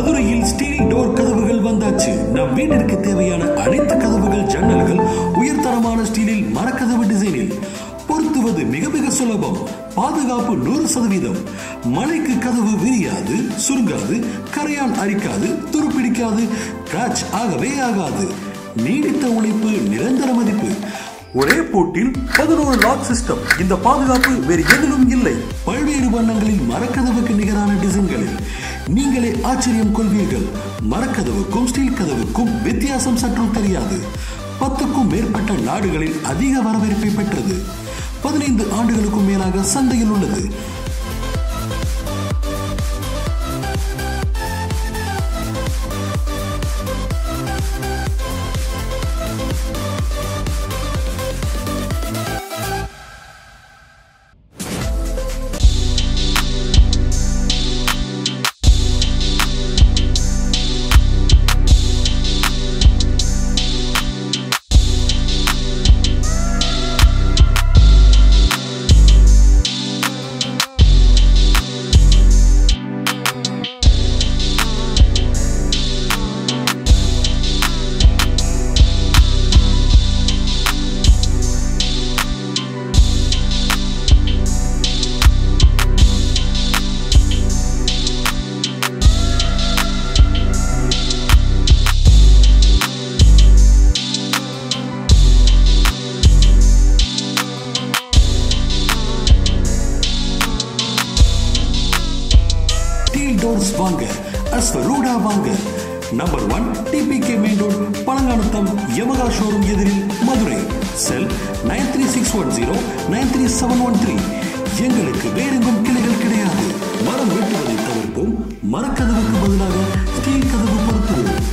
மதுரையில் steel door கதவுகள் வந்தாச்சு நம் வீட்டிற்கு தேவையான அனைத்து கதவுகள் ஜன்னல்கள் உயர்தரமான ஸ்டீலில் மரக்கதவு டிசைனில் பொருத்துவது மிக மிக சுலபம் பாதுகாப்பு நூறு சதவீதம் மழைக்கு கதவு விரியாது சுருங்காது கரையான் அரிக்காது துருப்பிடிக்காது கிராச் ஆகவே ஆகாது நீடித்த உழைப்பு நிரந்தர மதிப்பு ஒரே போட்டில் பதினோரு லாக் சிஸ்டம் இந்த பாதுகாப்பு வேறு எதிலும் இல்லை பல்வேறு வண்ணங்களில் மரக்கதவுக்கு நிகரான டிசைன்களில் நீங்களே ஆச்சரியம் கொள்வீர்கள் மரக்கதவுக்கும் ஸ்டீல் கதவுக்கும் வித்தியாசம் சற்றும் தெரியாது பத்துக்கும் மேற்பட்ட நாடுகளில் அதிக வரவேற்பை பெற்றது பதினைந்து ஆண்டுகளுக்கும் மேலாக சந்தையில் உள்ளது ஸ்டீல் டோர்ஸ் வாங்க அஸ்வரூடா வாங்க number one TPK main road Palanganatham Yamaha showroom எதிரில் Madurai cell nine three six one zero nine three seven one three எங்களுக்கு வேறெங்கும் கிளைகள் கிடையாது மரம் வெட்டுவதை தவிர்ப்போம் மரக்கதவுக்கு பதிலாக ஸ்டீல் கதவு பொருத்துவோம்